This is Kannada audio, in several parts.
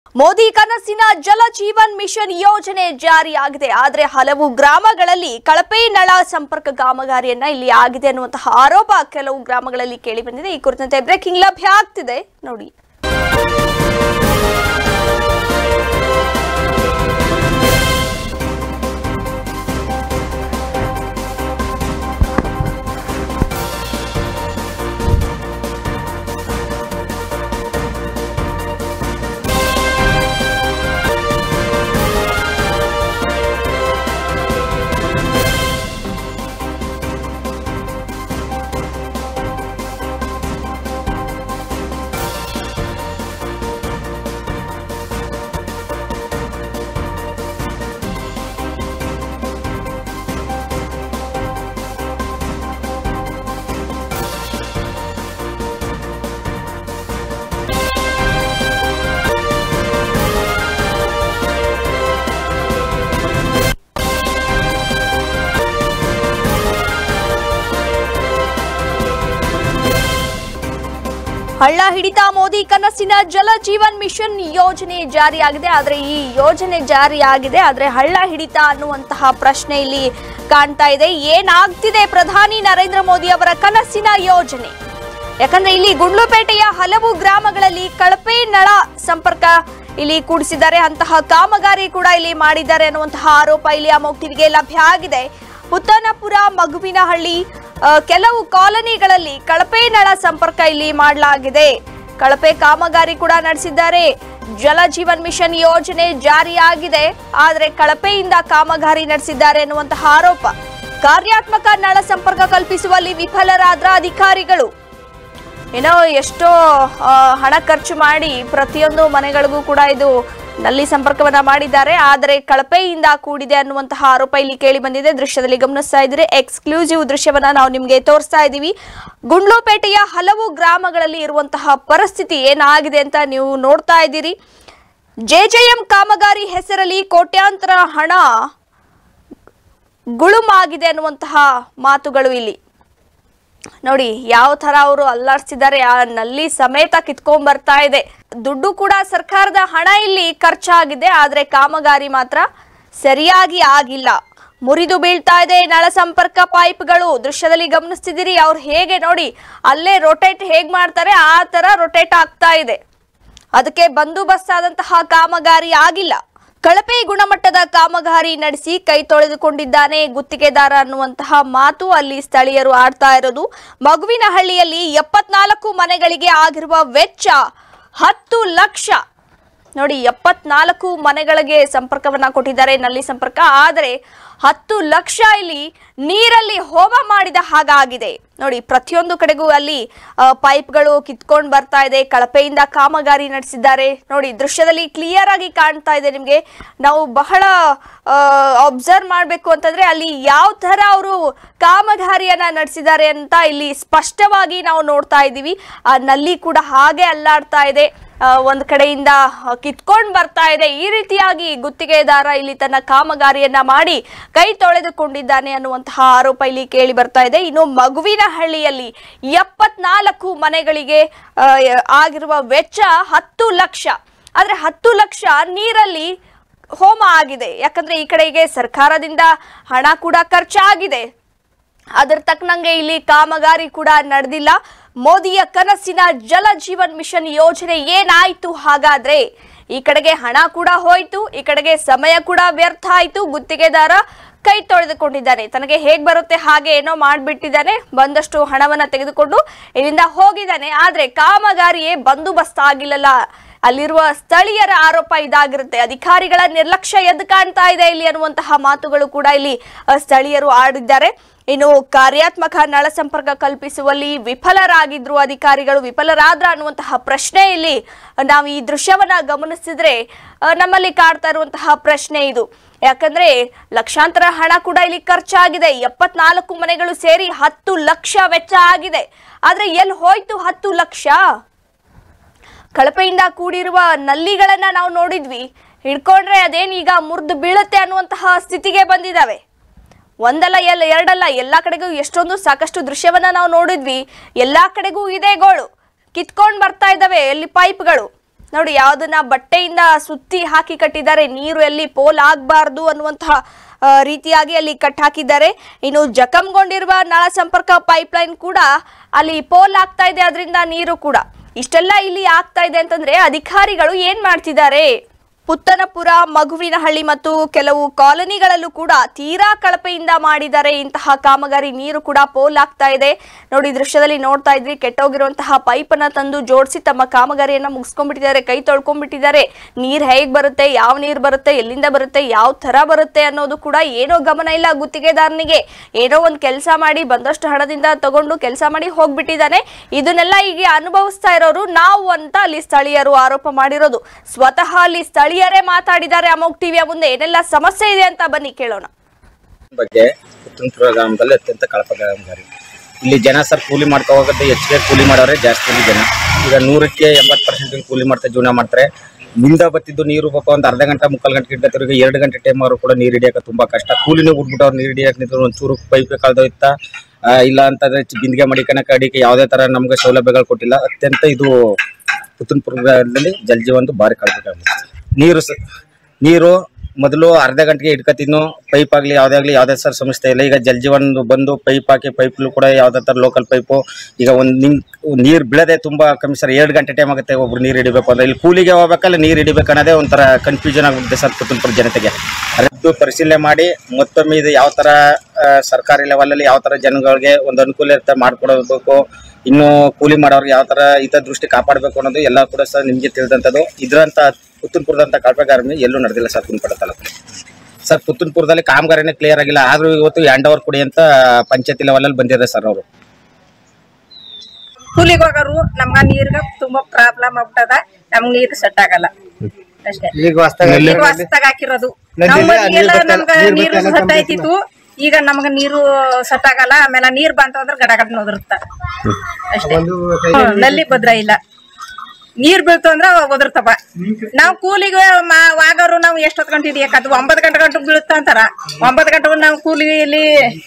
ಮೋದಿ ಕನಸಿನ ಜಲ ಜೀವನ್ ಮಿಷನ್ ಯೋಜನೆ ಜಾರಿಯಾಗಿದೆ ಆದರೆ ಹಲವು ಗ್ರಾಮಗಳಲ್ಲಿ ಕಳಪೆ ನಳ ಸಂಪರ್ಕ ಕಾಮಗಾರಿಯನ್ನ ಇಲ್ಲಿ ಆಗಿದೆ ಅನ್ನುವಂತಹ ಆರೋಪ ಕೆಲವು ಗ್ರಾಮಗಳಲ್ಲಿ ಕೇಳಿ ಬಂದಿದೆ ಈ ಕುರಿತಂತೆ ಬ್ರೇಕಿಂಗ್ ಲಭ್ಯ ಆಗ್ತಿದೆ ನೋಡಿ ಹಳ್ಳ ಹಿಡಿತ ಮೋದಿ ಕನಸಿನ ಜಲ ಜೀವನ್ ಮಿಷನ್ ಯೋಜನೆ ಜಾರಿಯಾಗಿದೆ ಆದರೆ ಈ ಯೋಜನೆ ಜಾರಿಯಾಗಿದೆ ಆದರೆ ಹಳ್ಳ ಹಿಡಿತ ಅನ್ನುವಂತಹ ಪ್ರಶ್ನೆ ಇಲ್ಲಿ ಕಾಣ್ತಾ ಇದೆ ಏನಾಗ್ತಿದೆ ಪ್ರಧಾನಿ ನರೇಂದ್ರ ಮೋದಿ ಅವರ ಕನಸಿನ ಯೋಜನೆ ಯಾಕಂದ್ರೆ ಇಲ್ಲಿ ಗುಂಡ್ಲುಪೇಟೆಯ ಹಲವು ಗ್ರಾಮಗಳಲ್ಲಿ ಕಳಪೆ ನಳ ಸಂಪರ್ಕ ಇಲ್ಲಿ ಕೂಡಿಸಿದ್ದಾರೆ ಅಂತಹ ಕಾಮಗಾರಿ ಕೂಡ ಇಲ್ಲಿ ಮಾಡಿದ್ದಾರೆ ಅನ್ನುವಂತಹ ಆರೋಪ ಇಲ್ಲಿ ಅಮೋಕ್ ಟಿವಿಗೆ ಲಭ್ಯ ಆಗಿದೆ ಪುತ್ತನಪುರ ಮಗುವಿನಹಳ್ಳಿ ಆ, ಕೆಲವು ಕಾಲನಿಗಳಲ್ಲಿ ಕಳಪೆ ನಳ ಸಂಪರ್ಕ ಇಲ್ಲಿ ಮಾಡಲಾಗಿದೆ ಕಳಪೆ ಕಾಮಗಾರಿ ಕೂಡ ನಡೆಸಿದ್ದಾರೆ ಜಲ ಜೀವನ್ ಮಿಷನ್ ಯೋಜನೆ ಜಾರಿಯಾಗಿದೆ ಆದರೆ ಕಳಪೆಯಿಂದ ಕಾಮಗಾರಿ ನಡೆಸಿದ್ದಾರೆ ಎನ್ನುವಂತಹ ಆರೋಪ ಕಾರ್ಯಾತ್ಮಕ ನಳ ಸಂಪರ್ಕ ಕಲ್ಪಿಸುವಲ್ಲಿ ವಿಫಲರಾದ್ರ ಅಧಿಕಾರಿಗಳು ಏನೋ ಎಷ್ಟೋ ಆ, ಹಣ ಖರ್ಚು ಮಾಡಿ ಪ್ರತಿಯೊಂದು ಮನೆಗಳಿಗೂ ಕೂಡ ಇದು ನಲ್ಲಿ ಸಂಪರ್ಕವನ್ನ ಮಾಡಿದ್ದಾರೆ ಆದರೆ ಕಳಪೆಯಿಂದ ಕೂಡಿದೆ ಅನ್ನುವಂತಹ ಆರೋಪ ಇಲ್ಲಿ ಕೇಳಿ ಬಂದಿದೆ ದೃಶ್ಯದಲ್ಲಿ ಗಮನಿಸ್ತಾ ಇದ್ರೆ ಎಕ್ಸ್ಕ್ಲೂಸಿವ್ ದೃಶ್ಯವನ್ನ ನಾವು ನಿಮ್ಗೆ ತೋರಿಸ್ತಾ ಇದ್ದೀವಿ ಗುಂಡ್ಲುಪೇಟೆಯ ಹಲವು ಗ್ರಾಮಗಳಲ್ಲಿ ಇರುವಂತಹ ಪರಿಸ್ಥಿತಿ ಏನಾಗಿದೆ ಅಂತ ನೀವು ನೋಡ್ತಾ ಇದ್ದೀರಿ ಜೆಜೆಎಂ ಕಾಮಗಾರಿ ಹೆಸರಲ್ಲಿ ಕೋಟ್ಯಾಂತರ ಹಣ ಗುಳುಮಾಗಿದೆ ಅನ್ನುವಂತಹ ಮಾತುಗಳು ಇಲ್ಲಿ ನೋಡಿ ಯಾವ ತರ ಅವರು ಅಲ್ಲಾಡ್ಸಿದ್ದಾರೆ ಆ ನಲ್ಲಿ ಸಮೇತ ಕಿತ್ಕೊಂಡ್ ಬರ್ತಾ ಇದೆ ದುಡ್ಡು ಕೂಡ ಸರ್ಕಾರದ ಹಣ ಇಲ್ಲಿ ಖರ್ಚಾಗಿದೆ ಆದ್ರೆ ಕಾಮಗಾರಿ ಮಾತ್ರ ಸರಿಯಾಗಿ ಆಗಿಲ್ಲ ಮುರಿದು ಬೀಳ್ತಾ ಇದೆ ನಳ ಸಂಪರ್ಕ ಪೈಪ್ಗಳು ದೃಶ್ಯದಲ್ಲಿ ಗಮನಿಸ್ತಿದ್ದೀರಿ ಅವ್ರು ಹೇಗೆ ನೋಡಿ ಅಲ್ಲೇ ರೊಟೇಟ್ ಹೇಗ್ ಮಾಡ್ತಾರೆ ಆ ತರ ರೊಟೇಟ್ ಆಗ್ತಾ ಇದೆ ಅದಕ್ಕೆ ಬಂದೋಬಸ್ತ್ ಆದಂತಹ ಕಾಮಗಾರಿ ಆಗಿಲ್ಲ ಕಳಪೆ ಗುಣಮಟ್ಟದ ಕಾಮಗಾರಿ ನಡೆಸಿ ಕೈ ತೊಳೆದುಕೊಂಡಿದ್ದಾನೆ ಗುತ್ತಿಗೆದಾರ ಅನ್ನುವಂತಹ ಮಾತು ಅಲ್ಲಿ ಸ್ಥಳೀಯರು ಆಡ್ತಾ ಇರೋದು ಮಗುವಿನಹಳ್ಳಿಯಲ್ಲಿ ಎಪ್ಪತ್ನಾಲ್ಕು ಮನೆಗಳಿಗೆ ಆಗಿರುವ ವೆಚ್ಚ ಹತ್ತು ಲಕ್ಷ ನೋಡಿ ಎಪ್ಪತ್ನಾಲ್ಕು ಮನೆಗಳಿಗೆ ಸಂಪರ್ಕವನ್ನ ಕೊಟ್ಟಿದ್ದಾರೆ ನಲ್ಲಿ ಸಂಪರ್ಕ ಆದರೆ ಹತ್ತು ಲಕ್ಷ ಇಲ್ಲಿ ನೀರಲ್ಲಿ ಹೋಮ ಮಾಡಿದ ಹಾಗಾಗಿದೆ ನೋಡಿ ಪ್ರತಿಯೊಂದು ಕಡೆಗೂ ಅಲ್ಲಿ ಆ, ಪೈಪ್ಗಳು ಕಿತ್ಕೊಂಡು ಬರ್ತಾ ಇದೆ ಕಳಪೆಯಿಂದ ಕಾಮಗಾರಿ ನಡೆಸಿದ್ದಾರೆ ನೋಡಿ ದೃಶ್ಯದಲ್ಲಿ ಕ್ಲಿಯರ್ ಆಗಿ ಕಾಣ್ತಾ ಇದೆ ನಿಮಗೆ ನಾವು ಬಹಳ ಅಬ್ಸರ್ವ್ ಮಾಡಬೇಕು ಅಂತಂದ್ರೆ ಅಲ್ಲಿ ಯಾವ ತರ ಅವರು ಕಾಮಗಾರಿಯನ್ನ ನಡೆಸಿದ್ದಾರೆ ಅಂತ ಇಲ್ಲಿ ಸ್ಪಷ್ಟವಾಗಿ ನಾವು ನೋಡ್ತಾ ಇದ್ದೀವಿ ಆ ನಲ್ಲಿ ಕೂಡ ಹಾಗೆ ಅಲ್ಲಾಡ್ತಾ ಇದೆ ಆ, ಒಂದ್ ಕಡೆಯಿಂದ ಕಿತ್ಕೊಂಡ್ ಬರ್ತಾ ಇದೆ ಈ ರೀತಿಯಾಗಿ ಗುತ್ತಿಗೆದಾರ ಇಲ್ಲಿ ತನ್ನ ಕಾಮಗಾರಿಯನ್ನ ಮಾಡಿ ಕೈ ತೊಳೆದುಕೊಂಡಿದ್ದಾನೆ ಅನ್ನುವಂತಹ ಆರೋಪ ಇಲ್ಲಿ ಕೇಳಿ ಬರ್ತಾ ಇದೆ ಇನ್ನು ಮಗುವಿನ ಹಳ್ಳಿಯಲ್ಲಿ ಎಪ್ಪತ್ನಾಲ್ಕು ಮನೆಗಳಿಗೆ ಆ, ಆಗಿರುವ ವೆಚ್ಚ ಹತ್ತು ಲಕ್ಷ ಆದ್ರೆ ಹತ್ತು ಲಕ್ಷ ನೀರಲ್ಲಿ ಹೋಮ ಆಗಿದೆ ಯಾಕಂದ್ರೆ ಈ ಕಡೆಗೆ ಸರ್ಕಾರದಿಂದ ಹಣ ಕೂಡ ಖರ್ಚಾಗಿದೆ ಅದರ ತಕ್ಕನಂಗೆ ಇಲ್ಲಿ ಕಾಮಗಾರಿ ಕೂಡ ನಡೆದಿಲ್ಲ ಮೋದಿಯ ಕನಸಿನ ಜಲ ಜೀವನ್ ಮಿಷನ್ ಯೋಜನೆ ಏನಾಯ್ತು ಹಾಗಾದ್ರೆ ಈ ಕಡೆಗೆ ಹಣ ಕೂಡ ಹೋಯ್ತು ಈ ಕಡೆಗೆ ಸಮಯ ಕೂಡ ವ್ಯರ್ಥ ಆಯ್ತು ಗುತ್ತಿಗೆದಾರ ಕೈ ತೊಳೆದುಕೊಂಡಿದ್ದಾನೆ ತನಗೆ ಹೇಗ್ ಬರುತ್ತೆ ಹಾಗೆ ಏನೋ ಮಾಡ್ಬಿಟ್ಟಿದ್ದಾನೆ ಬಂದಷ್ಟು ಹಣವನ್ನ ತೆಗೆದುಕೊಂಡು ಇಲ್ಲಿಂದ ಹೋಗಿದ್ದಾನೆ ಆದ್ರೆ ಕಾಮಗಾರಿಯೇ ಬಂದೋಬಸ್ತ್ ಆಗಿಲ್ಲಲ್ಲ ಅಲ್ಲಿರುವ ಸ್ಥಳೀಯರ ಆರೋಪ ಇದಾಗಿರುತ್ತೆ ಅಧಿಕಾರಿಗಳ ನಿರ್ಲಕ್ಷ್ಯ ಎದ್ದು ಕಾಣ್ತಾ ಇದೆ ಇಲ್ಲಿ ಅನ್ನುವಂತಹ ಮಾತುಗಳು ಕೂಡ ಇಲ್ಲಿ ಅ, ಸ್ಥಳೀಯರು ಆಡಿದ್ದಾರೆ ಇನ್ನು ಕಾರ್ಯಾತ್ಮಕ ನಳ ಸಂಪರ್ಕ ಕಲ್ಪಿಸುವಲ್ಲಿ ವಿಫಲರಾಗಿದ್ರು ಅಧಿಕಾರಿಗಳು ವಿಫಲರಾದ್ರ ಅನ್ನುವಂತಹ ಪ್ರಶ್ನೆ ಇಲ್ಲಿ ನಾವು ಈ ದೃಶ್ಯವನ್ನ ಗಮನಿಸಿದ್ರೆ ಆ, ನಮ್ಮಲ್ಲಿ ಕಾಡ್ತಾ ಇರುವಂತಹ ಪ್ರಶ್ನೆ ಇದು ಯಾಕಂದ್ರೆ ಲಕ್ಷಾಂತರ ಹಣ ಕೂಡ ಇಲ್ಲಿ ಖರ್ಚಾಗಿದೆ ಎಪ್ಪತ್ನಾಲ್ಕು ಮನೆಗಳು ಸೇರಿ ಹತ್ತು ಲಕ್ಷ ವೆಚ್ಚ ಆಗಿದೆ ಆದ್ರೆ ಎಲ್ಲಿ ಹೋಯ್ತು ಹತ್ತು ಲಕ್ಷ ಕಳಪೆಯಿಂದ ಕೂಡಿರುವ ನಲ್ಲಿಗಳನ್ನ ನಾವು ನೋಡಿದ್ವಿ ಹಿಡ್ಕೊಂಡ್ರೆ ಅದೇನ್ ಈಗ ಮುರಿದು ಬೀಳುತ್ತೆ ಅನ್ನುವಂತಹ ಸ್ಥಿತಿಗೆ ಬಂದಿದ್ದಾವೆ ಒಂದಲ್ಲ ಎಲ್ಲ ಎರಡಲ್ಲ ಎಲ್ಲ ಕಡೆಗೂ ಎಷ್ಟೊಂದು ಸಾಕಷ್ಟು ದೃಶ್ಯವನ್ನ ನಾವು ನೋಡಿದ್ವಿ ಎಲ್ಲಾ ಕಡೆಗೂ ಇದೇ ಗೋಳು ಕಿತ್ಕೊಂಡ್ ಬರ್ತಾ ಇದ್ದಾವೆ ಎಲ್ಲಿ ಪೈಪ್ಗಳು ನೋಡಿ ಯಾವ್ದನ್ನ ಬಟ್ಟೆಯಿಂದ ಸುತ್ತಿ ಹಾಕಿ ಕಟ್ಟಿದ್ದಾರೆ ನೀರು ಎಲ್ಲಿ ಪೋಲ್ ಆಗ್ಬಾರ್ದು ಅನ್ನುವಂತಹ ಆ, ರೀತಿಯಾಗಿ ಅಲ್ಲಿ ಕಟ್ ಹಾಕಿದ್ದಾರೆ ಇನ್ನು ಜಖಂಗೊಂಡಿರುವ ನಳ ಸಂಪರ್ಕ ಪೈಪ್ಲೈನ್ ಕೂಡ ಅಲ್ಲಿ ಪೋಲ್ ಆಗ್ತಾ ಇದೆ ಅದರಿಂದ ನೀರು ಕೂಡ ಇಷ್ಟೆಲ್ಲ ಇಲ್ಲಿ ಆಗ್ತಾ ಇದೆ ಅಂತಂದ್ರೆ ಅಧಿಕಾರಿಗಳು ಏನ್ ಮಾಡ್ತಿದ್ದಾರೆ ಪುತ್ತನಪುರ ಮಗುವಿನಹಳ್ಳಿ ಮತ್ತು ಕೆಲವು ಕಾಲೋನಿಗಳಲ್ಲೂ ಕೂಡ ತೀರಾ ಕಳಪೆಯಿಂದ ಮಾಡಿದ್ದಾರೆ ಇಂತಹ ಕಾಮಗಾರಿ ನೀರು ಕೂಡ ಪೋಲ್ ಆಗ್ತಾ ಇದೆ ನೋಡಿ ಈ ದೃಶ್ಯದಲ್ಲಿ ನೋಡ್ತಾ ಇದ್ರಿ ಕೆಟ್ಟೋಗಿರುವಂತಹ ಪೈಪ್ ಅನ್ನ ತಂದು ಜೋಡಿಸಿ ತಮ್ಮ ಕಾಮಗಾರಿಯನ್ನ ಮುಗಿಸ್ಕೊಂಡ್ಬಿಟ್ಟಿದ್ದಾರೆ ಕೈ ತೊಳ್ಕೊಂಡ್ಬಿಟ್ಟಿದ್ದಾರೆ ನೀರ್ ಹೇಗ್ ಬರುತ್ತೆ ಯಾವ ನೀರ್ ಬರುತ್ತೆ ಎಲ್ಲಿಂದ ಬರುತ್ತೆ ಯಾವ ತರ ಬರುತ್ತೆ ಅನ್ನೋದು ಕೂಡ ಏನೋ ಗಮನ ಇಲ್ಲ ಗುತ್ತಿಗೆದಾರನಿಗೆ ಏನೋ ಒಂದ್ ಕೆಲಸ ಮಾಡಿ ಬಂದಷ್ಟು ಹಣದಿಂದ ತಗೊಂಡು ಕೆಲಸ ಮಾಡಿ ಹೋಗ್ಬಿಟ್ಟಿದ್ದಾನೆ ಇದನ್ನೆಲ್ಲ ಈಗ ಅನುಭವಿಸ್ತಾ ಇರೋರು ನಾವು ಅಂತ ಅಲ್ಲಿ ಸ್ಥಳೀಯರು ಆರೋಪ ಮಾಡಿರೋದು ಸ್ವತಃ ಅಲ್ಲಿ ಸ್ಥಳೀಯರೇ ಮಾತಾಡಿದ್ದಾರೆ ಅಮೋಕ್ ಟಿವಿಯ ಮುಂದೆ ಏನೆಲ್ಲ ಸಮಸ್ಯೆ ಇದೆ ಅಂತ ಬನ್ನಿ ಕೇಳೋಣ ಬಗ್ಗೆ ಪುತ್ತನಪುರ ಗ್ರಾಮದಲ್ಲಿ ಅತ್ಯಂತ ಕಳಪ ಕಾಮಗಾರಿ ಇಲ್ಲಿ ಜನ ಸರ್ ಕೂಲಿ ಮಾಡ್ಕೊ ಹೋಗೋದು ಹೆಚ್ಚಿಗೆ ಕೂಲಿ ಮಾಡೋರೆ ಜಾಸ್ತಿ ಇಲ್ಲಿ ಜನ ಈಗ ನೂರಕ್ಕೆ ಎಂಬತ್ತು ಪರ್ಸೆಂಟ್ ಕೂಲಿ ಮಾಡ್ತಾ ಜೀವನ ಮಾಡ್ತಾರೆ ನಿಂದ ಬತ್ತಿದ್ದು ನೀರು ಪಾಪ ಒಂದು ಅರ್ಧ ಗಂಟೆ ಮುಕ್ಕಾಲು ಗಂಟೆ ಇಡ್ತಾರೆ ಎರಡು ಗಂಟೆ ಟೈಮ್ ಅವರು ಕೂಡ ನೀರು ಹಿಡಿಯೋಕೆ ತುಂಬಾ ಕಷ್ಟ ಕೂಲಿನೂ ಬಿಟ್ಬಿಟ್ಟು ಅವ್ರು ನೀರು ಹಿಡಿಯಕ್ಕೆ ನಿಂತು ಒಂದು ಚೂರು ಪೈಪ್ ಕಳೆದೋಯ್ತ ಇಲ್ಲ ಅಂತಂದ್ರೆ ಚಿ- ಬಿಂದಿಗೆ ಮಡಿಕಣಕ್ಕೆ ಅಡಿಕೆ ಯಾವುದೇ ತರ ನಮ್ಗೆ ಸೌಲಭ್ಯಗಳು ಕೊಟ್ಟಿಲ್ಲ ಅತ್ಯಂತ ಇದು ಪುತ್ತನಪುರದಲ್ಲಿ ಜಲಜೀವನದು ಭಾರಿ ಕಳ್ಬೇಕಾಗುತ್ತೆ ನೀರು ಸ ನೀರು ಮೊದಲು ಅರ್ಧ ಗಂಟೆಗೆ ಇಟ್ಕೊತಿದ್ನು ಪೈಪ್ ಆಗಲಿ ಯಾವುದೇ ಆಗಲಿ ಯಾವುದೇ ಸರ್ ಸಮಸ್ಯೆ ಇಲ್ಲ ಈಗ ಜಲಜೀವನ್ ಬಂದು ಪೈಪ್ ಹಾಕಿ ಪೈಪ್ಲು ಕೂಡ ಯಾವುದೇ ಥರ ಲೋಕಲ್ ಪೈಪು ಈಗ ಒಂದು ನಿಮ್ ನೀರು ಬೀಳದೆ ತುಂಬ ಕಮ್ಮಿ ಸರ್ ಎರಡು ಗಂಟೆ ಟೈಮ್ ಆಗುತ್ತೆ ಒಬ್ರು ನೀರು ಹಿಡಿಬೇಕು ಅಂದ್ರೆ ಇಲ್ಲಿ ಕೂಲಿಗೆ ಹೋಗ್ಬೇಕಲ್ಲ ನೀರು ಹಿಡಿಬೇಕು ಅನ್ನೋದೇ ಒಂಥರ ಕನ್ಫ್ಯೂಷನ್ ಆಗ್ಬಿಡುತ್ತೆ ಸರ್ ಪುತ್ತನಪುರ ಜನತೆಗೆ ಅದದ್ದು ಪರಿಶೀಲನೆ ಮಾಡಿ ಮತ್ತೊಮ್ಮೆ ಇದು ಯಾವ ಥರ ಆ, ಸರ್ಕಾರಿ ಲೆವೆಲಲ್ಲಿ ಯಾವ ಥರ ಜನಗಳಿಗೆ ಒಂದು ಅನುಕೂಲ ಇರುತ್ತೆ ಮಾಡ್ಕೊಡಬೇಕು ಇನ್ನು ಕೂಲಿ ಮಾಡೋರ್ಗೆ ಯಾವ ತರ ಹಿತದೃಷ್ಟಿ ಕಾಪಾಡಬೇಕು ಅನ್ನೋದು ಎಲ್ಲ ಕೂಡ ಸರ್ ನಿಮ್ಗೆ ತಿಳಿದಂಥದ್ದು ಇದ್ರಂತ ಪುತ್ತನಪುರದಂತ ಕಾಲ್ಪಗಾರಮಿ ಎಲ್ಲೂ ನಡೆದಿಲ್ಲ ಸರ್ ಕುಂಪಡ ತಾಲೂಕು ಸರ್ ಪುತ್ತನಪುರದಲ್ಲಿ ಕಾಮಗಾರಿನೇ ಕ್ಲಿಯರ್ ಆಗಿಲ್ಲ ಆದ್ರೂ ಇವತ್ತು ಹ್ಯಾಂಡ್ ಓವರ್ ಕೊಡಿ ಅಂತ ಪಂಚಾಯತಿ ಲೆವೆಲಲ್ಲಿ ಬಂದಿದೆ ಸರ್ ಅವರು ಕೂಲಿಗೆ ಹೋಗೋರು ನಮ್ಗ ನೀರ್ಗ ತುಂಬಾ ಪ್ರಾಬ್ಲಮ್ ಆಗ್ಬಿಟ್ಟದ ನಮ್ಗ್ ನೀರ್ ಸೆಟ್ ಆಗಲ್ಲ ಅಷ್ಟೇ ಈಗ ಹೊಸ್ದಾಗ್ ಹಾಕಿರೋದು ನಮ್ಮಲ್ಲಿಗೆಲ್ಲ ನಮ್ಗ ನೀರು ಸೆಟ್ ಆಯ್ತಿತ್ತು ಈಗ ನಮ್ಗ ನೀರು ಸೆಟ್ ಆಗಲ್ಲ ಆಮೇಲೆ ನೀರ್ ಬಂತು ಅಂದ್ರೆ ಗಡ ಗಡ ನೋದಿರುತ್ತ ಅಷ್ಟೇ ಹ್ಮ್, ನಲ್ಲಿ ಭದ್ರ ಇಲ್ಲ ನೀರ್ ಬೀಳ್ತು ಅಂದ್ರ ಒದರ್ತವ ನಾವ್ ಕೂಲಿಗೆ ಮಾ- ವಾಗೋರು ನಾವು ಎಷ್ಟೊತ್ ಗಂಟೆ ಹಿಡಿಯಕದು ಒಂಬತ್ ಗಂಟೆ ಗಂಟೆ ಬೀಳುತ್ತ ಅಂತಾರ ಒಂಬತ್ ಗಂಟೆ ನಾವು ಕೂಲಿಯಲ್ಲಿ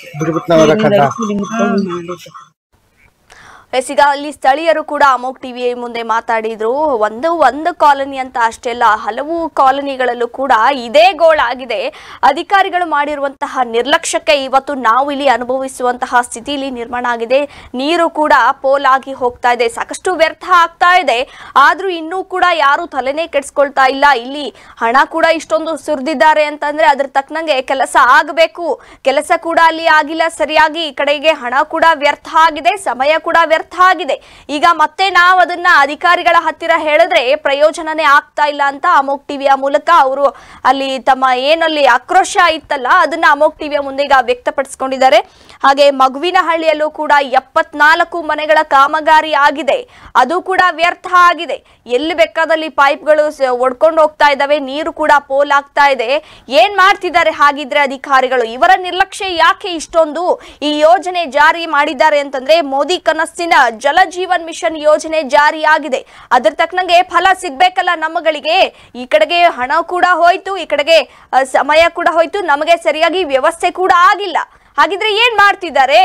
ಎಸ್ ಈಗ ಅಲ್ಲಿ ಸ್ಥಳೀಯರು ಕೂಡ ಅಮೋಕ್ ಟಿವಿ ಮುಂದೆ ಮಾತಾಡಿದ್ರು ಒಂದು ಒಂದು ಕಾಲನಿ ಅಂತ ಅಷ್ಟೇ ಅಲ್ಲ ಹಲವು ಕಾಲನಿಗಳಲ್ಲೂ ಕೂಡ ಇದೇ ಗೋಳಾಗಿದೆ ಅಧಿಕಾರಿಗಳು ಮಾಡಿರುವಂತಹ ನಿರ್ಲಕ್ಷ್ಯಕ್ಕೆ ಇವತ್ತು ನಾವು ಇಲ್ಲಿ ಅನುಭವಿಸುವಂತಹ ಸ್ಥಿತಿ ಇಲ್ಲಿ ನಿರ್ಮಾಣ ಆಗಿದೆ ನೀರು ಕೂಡ ಪೋಲಾಗಿ ಹೋಗ್ತಾ ಇದೆ ಸಾಕಷ್ಟು ವ್ಯರ್ಥ ಆಗ್ತಾ ಇದೆ ಆದ್ರೂ ಇನ್ನೂ ಕೂಡ ಯಾರು ತಲೆನೇ ಕೆಡ್ಸ್ಕೊಳ್ತಾ ಇಲ್ಲ ಇಲ್ಲಿ ಹಣ ಕೂಡ ಇಷ್ಟೊಂದು ಸುರಿದಿದ್ದಾರೆ ಅಂತಂದ್ರೆ ಅದ್ರ ತಕ್ಕನಂಗೆ ಕೆಲಸ ಆಗಬೇಕು ಕೆಲಸ ಕೂಡ ಅಲ್ಲಿ ಆಗಿಲ್ಲ ಸರಿಯಾಗಿ ಈ ಕಡೆಗೆ ಹಣ ಕೂಡ ವ್ಯರ್ಥ ಆಗಿದೆ ಸಮಯ ಕೂಡ ವ್ಯರ್ಥ ಆಗಿದೆ ಈಗ ಮತ್ತೆ ನಾವು ಅದನ್ನ ಅಧಿಕಾರಿಗಳ ಹತ್ತಿರ ಹೇಳಿದ್ರೆ ಪ್ರಯೋಜನನೇ ಆಗ್ತಾ ಇಲ್ಲ ಅಂತ ಅಮೋಕ್ ಟಿವಿಯ ಮೂಲಕ ಅವರು ಅಲ್ಲಿ ತಮ್ಮ ಏನಲ್ಲಿ ಆಕ್ರೋಶ ಇತ್ತಲ್ಲ ಅದನ್ನ ಅಮೋಕ್ ಟಿವಿಯ ಮುಂದೆ ಈಗ ವ್ಯಕ್ತಪಡಿಸ್ಕೊಂಡಿದ್ದಾರೆ ಹಾಗೆ ಮಗುವಿನ ಹಳ್ಳಿಯಲ್ಲೂ ಕೂಡ ಎಪ್ಪತ್ನಾಲ್ಕು ಮನೆಗಳ ಕಾಮಗಾರಿ ಆಗಿದೆ ಅದು ಕೂಡ ವ್ಯರ್ಥ ಆಗಿದೆ ಎಲ್ಲಿ ಬೇಕಾದಲ್ಲಿ ಪೈಪ್ಗಳು ಒಡ್ಕೊಂಡು ಹೋಗ್ತಾ ಇದ್ದಾವೆ ನೀರು ಕೂಡ ಪೋಲ್ ಆಗ್ತಾ ಇದೆ ಏನ್ ಮಾಡ್ತಿದ್ದಾರೆ ಹಾಗಿದ್ರೆ ಅಧಿಕಾರಿಗಳು ಇವರ ನಿರ್ಲಕ್ಷ್ಯ ಯಾಕೆ ಇಷ್ಟೊಂದು ಈ ಯೋಜನೆ ಜಾರಿ ಮಾಡಿದ್ದಾರೆ ಅಂತಂದ್ರೆ ಮೋದಿ ಕನಸಿನ ಜಲ ಜೀವನ್ ಮಿಷನ್ ಯೋಜನೆ ಜಾರಿಯಾಗಿದೆ ಅದ್ರ ತಕ್ಕನಂಗೆ ಫಲ ಸಿಗ್ಬೇಕಲ್ಲ ನಮ್ಮಗಳಿಗೆ ಈ ಕಡೆಗೆ ಹಣ ಕೂಡ ಹೋಯ್ತು ಈ ಕಡೆಗೆ ಆ, ಸಮಯ ಕೂಡ ಹೋಯ್ತು ನಮಗೆ ಸರಿಯಾಗಿ ವ್ಯವಸ್ಥೆ ಕೂಡ ಆಗಿಲ್ಲ ಹಾಗಿದ್ರೆ ಏನ್ ಮಾಡ್ತಿದ್ದಾರೆ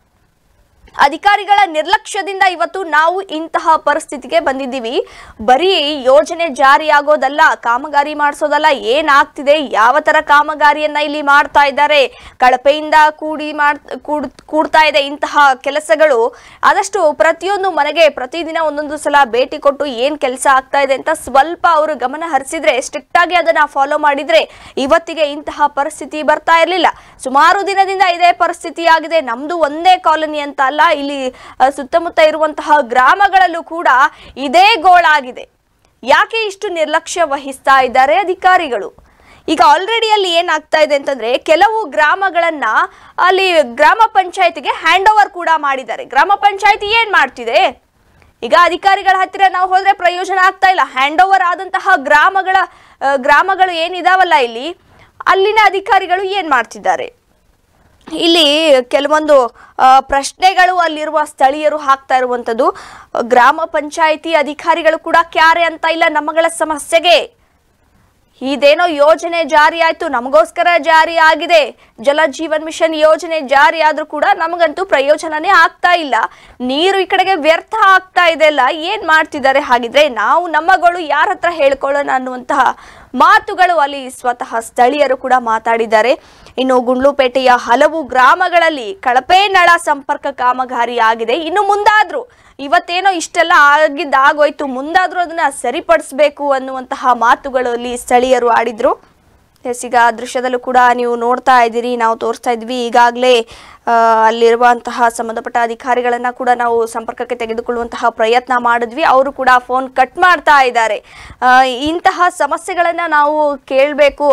ಅಧಿಕಾರಿಗಳ ನಿರ್ಲಕ್ಷ್ಯದಿಂದ ಇವತ್ತು ನಾವು ಇಂತಹ ಪರಿಸ್ಥಿತಿಗೆ ಬಂದಿದ್ದೀವಿ ಬರೀ ಯೋಜನೆ ಜಾರಿಯಾಗೋದಲ್ಲ ಕಾಮಗಾರಿ ಮಾಡಿಸೋದಲ್ಲ ಏನಾಗ್ತಿದೆ ಯಾವ ತರ ಕಾಮಗಾರಿಯನ್ನ ಇಲ್ಲಿ ಮಾಡ್ತಾ ಇದ್ದಾರೆ ಕಳಪೆಯಿಂದ ಕೂಡಿ ಮಾಡ್ ಕೂಡ್ ಕೂಡ್ತಾ ಇದೆ ಇಂತಹ ಕೆಲಸಗಳು ಆದಷ್ಟು ಪ್ರತಿಯೊಂದು ಮನೆಗೆ ಪ್ರತಿದಿನ ಒಂದೊಂದು ಸಲ ಭೇಟಿ ಕೊಟ್ಟು ಏನ್ ಕೆಲಸ ಆಗ್ತಾ ಇದೆ ಅಂತ ಸ್ವಲ್ಪ ಅವರು ಗಮನ ಹರಿಸಿದ್ರೆ ಸ್ಟ್ರಿಕ್ಟ್ ಆಗಿ ಅದನ್ನ ಫಾಲೋ ಮಾಡಿದ್ರೆ ಇವತ್ತಿಗೆ ಇಂತಹ ಪರಿಸ್ಥಿತಿ ಬರ್ತಾ ಇರಲಿಲ್ಲ ಸುಮಾರು ದಿನದಿಂದ ಇದೇ ಪರಿಸ್ಥಿತಿ ಆಗಿದೆ ನಮ್ದು ಒಂದೇ ಕಾಲನಿ ಅಂತ ಅಲ್ಲ ಇಲ್ಲಿ ಆ, ಸುತ್ತಮುತ್ತ ಇರುವಂತಹ ಗ್ರಾಮಗಳಲ್ಲೂ ಕೂಡ ಇದೇ ಗೋಳಾಗಿದೆ ಯಾಕೆ ಇಷ್ಟು ನಿರ್ಲಕ್ಷ್ಯ ವಹಿಸ್ತಾ ಇದ್ದಾರೆ ಅಧಿಕಾರಿಗಳು ಈಗ ಆಲ್ರೆಡಿ ಅಲ್ಲಿ ಏನಾಗ್ತಾ ಇದೆ ಅಂತಂದ್ರೆ ಕೆಲವು ಗ್ರಾಮಗಳನ್ನ ಅಲ್ಲಿ ಗ್ರಾಮ ಪಂಚಾಯತಿಗೆ ಹ್ಯಾಂಡ್ ಓವರ್ ಕೂಡ ಮಾಡಿದ್ದಾರೆ ಗ್ರಾಮ ಪಂಚಾಯತಿ ಏನ್ ಮಾಡ್ತಿದೆ ಈಗ ಅಧಿಕಾರಿಗಳ ಹತ್ತಿರ ನಾವು ಹೋದ್ರೆ ಪ್ರಯೋಜನ ಆಗ್ತಾ ಇಲ್ಲ ಹ್ಯಾಂಡ್ ಓವರ್ ಆದಂತಹ ಗ್ರಾಮಗಳ ಆ, ಗ್ರಾಮಗಳು ಏನಿದಾವಲ್ಲ ಇಲ್ಲಿ ಅಲ್ಲಿನ ಅಧಿಕಾರಿಗಳು ಏನ್ ಮಾಡ್ತಿದ್ದಾರೆ ಇಲ್ಲಿ ಕೆಲವೊಂದು ಆ, ಪ್ರಶ್ನೆಗಳು ಅಲ್ಲಿರುವ ಸ್ಥಳೀಯರು ಹಾಕ್ತಾ ಇರುವಂಥದ್ದು ಗ್ರಾಮ ಪಂಚಾಯಿತಿ ಅಧಿಕಾರಿಗಳು ಕೂಡ ಕ್ಯಾರೆ ಅಂತ ಇಲ್ಲ ನಮ್ಮಗಳ ಸಮಸ್ಯೆಗೆ ಇದೇನೋ ಯೋಜನೆ ಜಾರಿ ಆಯ್ತು ನಮಗೋಸ್ಕರ ಜಾರಿ ಆಗಿದೆ ಜಲ ಜೀವನ್ ಮಿಷನ್ ಯೋಜನೆ ಜಾರಿ ಆದ್ರೂ ಕೂಡ ನಮಗಂತೂ ಪ್ರಯೋಜನನೇ ಆಗ್ತಾ ಇಲ್ಲ ನೀರು ಈ ಕಡೆಗೆ ವ್ಯರ್ಥ ಆಗ್ತಾ ಇದೆ ಅಲ್ಲ ಏನ್ ಮಾಡ್ತಿದ್ದಾರೆ ಹಾಗಿದ್ರೆ ನಾವು ನಮ್ಮಗಳು ಯಾರ ಹತ್ರ ಹೇಳ್ಕೊಳ್ಳೋಣ ಅನ್ನುವಂತಹ ಮಾತುಗಳು ಅಲ್ಲಿ ಸ್ವತಃ ಸ್ಥಳೀಯರು ಕೂಡ ಮಾತಾಡಿದ್ದಾರೆ ಇನ್ನು ಗುಂಡ್ಲುಪೇಟೆಯ ಹಲವು ಗ್ರಾಮಗಳಲ್ಲಿ ಕಳಪೆ ನಳ ಸಂಪರ್ಕ ಕಾಮಗಾರಿ ಆಗಿದೆ ಇನ್ನು ಮುಂದಾದ್ರೂ ಇವತ್ತೇನೋ ಇಷ್ಟೆಲ್ಲ ಆಗಿದ್ದ ಆಗೋಯ್ತು ಮುಂದಾದ್ರೂ ಅದನ್ನ ಸರಿಪಡಿಸ್ಬೇಕು ಅನ್ನುವಂತಹ ಮಾತುಗಳು ಅಲ್ಲಿ ಸ್ಥಳೀಯರು ಆಡಿದ್ರು ಎಸ್ ಈಗ ಆ ದೃಶ್ಯದಲ್ಲೂ ಕೂಡ ನೀವು ನೋಡ್ತಾ ಇದ್ದೀರಿ ನಾವು ತೋರಿಸ್ತಾ ಇದ್ವಿ ಈಗಾಗಲೇ ಅಲ್ಲಿರುವಂತಹ ಸಂಬಂಧಪಟ್ಟ ಅಧಿಕಾರಿಗಳನ್ನ ಕೂಡ ನಾವು ಸಂಪರ್ಕಕ್ಕೆ ತೆಗೆದುಕೊಳ್ಳುವಂತಹ ಪ್ರಯತ್ನ ಮಾಡಿದ್ವಿ ಅವರು ಕೂಡ ಫೋನ್ ಕಟ್ ಮಾಡ್ತಾ ಇದ್ದಾರೆ ಆ, ಇಂತಹ ಸಮಸ್ಯೆಗಳನ್ನ ನಾವು ಕೇಳಬೇಕು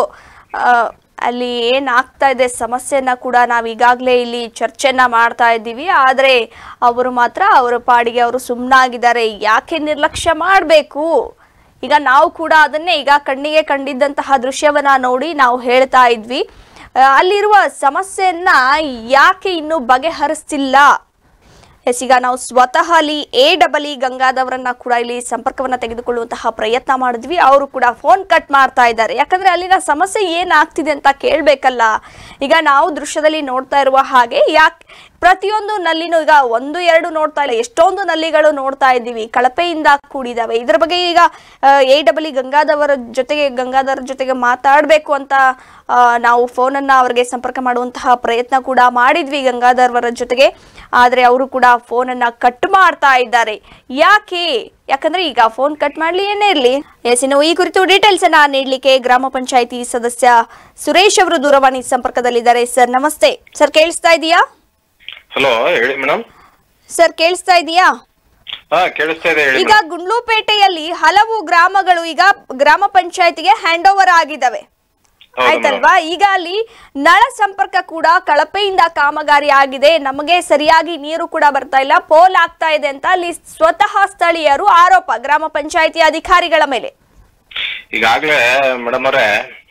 ಅಲ್ಲಿ ಏನಾಗ್ತಾ ಇದೆ ಸಮಸ್ಯೆನ ಕೂಡ ನಾವು ಈಗಾಗಲೇ ಇಲ್ಲಿ ಚರ್ಚೆನ ಮಾಡ್ತಾ ಇದ್ದೀವಿ ಆದರೆ ಅವರು ಮಾತ್ರ ಅವರ ಪಾಡಿಗೆ ಅವರು ಸುಮ್ಮನಾಗಿದ್ದಾರೆ ಯಾಕೆ ನಿರ್ಲಕ್ಷ್ಯ ಮಾಡಬೇಕು ಈಗ ನಾವು ಕೂಡ ಅದನ್ನೇ ಈಗ ಕಣ್ಣಿಗೆ ಕಂಡಿದ್ದಂತಹ ದೃಶ್ಯವನ್ನ ನೋಡಿ ನಾವು ಹೇಳ್ತಾ ಇದ್ವಿ ಆ, ಅಲ್ಲಿರುವ ಸಮಸ್ಯೆಯನ್ನ ಯಾಕೆ ಇನ್ನೂ ಬಗೆಹರಿಸ್ತಿಲ್ಲ ಎಸ್ ಈಗ ನಾವು ಸ್ವತಃ ಅಲ್ಲಿ ಎ ಡಬಲ್ ಇ ಗಂಗಾದವರನ್ನ ಕೂಡ ಇಲ್ಲಿ ಸಂಪರ್ಕವನ್ನ ತೆಗೆದುಕೊಳ್ಳುವಂತಹ ಪ್ರಯತ್ನ ಮಾಡಿದ್ವಿ ಅವರು ಕೂಡ ಫೋನ್ ಕಟ್ ಮಾಡ್ತಾ ಇದ್ದಾರೆ ಯಾಕಂದ್ರೆ ಅಲ್ಲಿನ ಸಮಸ್ಯೆ ಏನಾಗ್ತಿದೆ ಅಂತ ಕೇಳ್ಬೇಕಲ್ಲ ಈಗ ನಾವು ದೃಶ್ಯದಲ್ಲಿ ನೋಡ್ತಾ ಇರುವ ಹಾಗೆ ಯಾಕೆ ಪ್ರತಿಯೊಂದು ನಲ್ಲಿನೂ ಈಗ ಒಂದು ಎರಡು ನೋಡ್ತಾ ಇಲ್ಲ ಎಷ್ಟೊಂದು ನಲ್ಲಿಗಳು ನೋಡ್ತಾ ಇದ್ದೀವಿ ಕಳಪೆಯಿಂದ ಕೂಡಿದಾವೆ ಇದ್ರ ಬಗ್ಗೆ ಈಗ ಎ ಡಬಲ್ ಇ ಗಂಗಾಧವರ ಜೊತೆಗೆ ಗಂಗಾಧರ ಜೊತೆಗೆ ಮಾತಾಡಬೇಕು ಅಂತ ಆ, ನಾವು ಫೋನನ್ನ ಅವರಿಗೆ ಸಂಪರ್ಕ ಮಾಡುವಂತಹ ಪ್ರಯತ್ನ ಕೂಡ ಮಾಡಿದ್ವಿ ಗಂಗಾಧರ್ವರ ಜೊತೆಗೆ ಆದ್ರೆ ಅವರು ಕೂಡ ಫೋನನ್ನ ಕಟ್ ಮಾಡ್ತಾ ಇದ್ದಾರೆ ಯಾಕೆ ಯಾಕಂದ್ರೆ ಈಗ ಫೋನ್ ಕಟ್ ಮಾಡ್ಲಿ ಏನೇ ಇರ್ಲಿ ಎಸ್ ಇನ್ನು ಈ ಕುರಿತು ಡೀಟೇಲ್ಸ್ ಅನ್ನ ನೀಡ್ಲಿಕ್ಕೆ ಗ್ರಾಮ ಪಂಚಾಯಿತಿ ಸದಸ್ಯ ಸುರೇಶ್ ಅವರು ದೂರವಾಣಿ ಸಂಪರ್ಕದಲ್ಲಿದ್ದಾರೆ ಸರ್ ನಮಸ್ತೆ ಸರ್ ಕೇಳಿಸ್ತಾ ಇದೆಯಾ ಹಲೋ ಹೇಳಿ ಮೇಡಮ್ ಸರ್ ಕೇಳಿಸ್ತಾ ಇದೆಯಾ ಹಾ ಕೇಳಿಸ್ತಾ ಇದೆ ಹೇಳಿ ಈಗ ಗುಂಡ್ಲುಪೇಟೆಯಲ್ಲಿ ಹಲವು ಗ್ರಾಮಗಳು ಈಗ ಗ್ರಾಮ ಪಂಚಾಯತಿಗೆ ಹ್ಯಾಂಡ್ ಓವರ್ ಆಗಿದ್ದಾವೆ ಹೌದು ಆಯ್ತಲ್ವಾ ಈಗ ಅಲ್ಲಿ ನಳ ಸಂಪರ್ಕ ಕೂಡ ಕಳಪೆಯಿಂದ ಕಾಮಗಾರಿ ಆಗಿದೆ ನಮಗೆ ಸರಿಯಾಗಿ ನೀರು ಕೂಡ ಬರ್ತಾ ಇಲ್ಲ ಪೋಲ್ ಆಗ್ತಾ ಇದೆ ಅಂತ ಅಲ್ಲಿ ಸ್ವತಃ ಸ್ಥಳೀಯರು ಆರೋಪ ಗ್ರಾಮ ಪಂಚಾಯತಿ ಅಧಿಕಾರಿಗಳ ಮೇಲೆ ಈಗಾಗ್ಲೇ ಮೇಡಮ್ ಅವರೇ